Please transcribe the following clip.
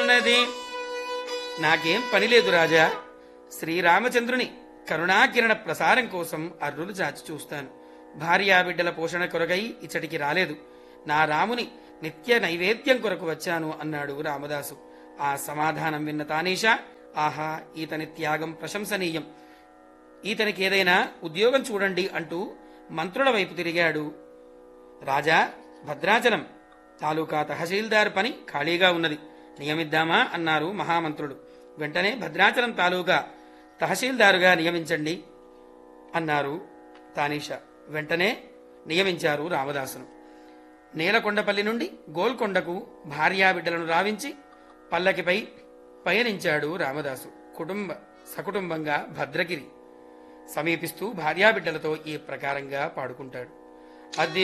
ఉన్నది నాకేం పని లేదు రాజా శ్రీరామచంద్రుని కరుణాకిరణ ప్రసారం కోసం అర్రులు చాచి చూస్తాను భార్యాబిడ్డల పోషణ కొరకై ఇచ్చటికి రాలేదు నా రాముని నిత్య నైవేద్యం కొరకు వచ్చాను అన్నాడు రామదాసు ఆ సమాధానం విన్న తానీషా ఆహా ఈతని త్యాగం ప్రశంసనీయం ఈతనికి ఏదైనా ఉద్యోగం చూడండి అంటూ మంత్రుల వైపు తిరిగాడు రాజా భద్రాచలం తాలూకా తహసీల్దార్ పని ఖాళీగా ఉన్నది నియమిద్దామా అన్నారు మహామంత్రులు వెంటనే భద్రాచలం తాలూకా తహసీల్దారుగా నియమించండి అన్నారు తానీషా వెంటనే నియమించారు రామదాసును నేలకొండపల్లి నుండి గోల్కొండకు భార్యాబిడ్డలను రావించి పల్లకిపై పయనించాడు రామదాసు కుటుంబ సకుటుంబంగా భద్రగిరి సమీపిస్తూ భార్యాబిడ్డలతో ఈ ప్రకారంగా పాడుకుంటాడు అది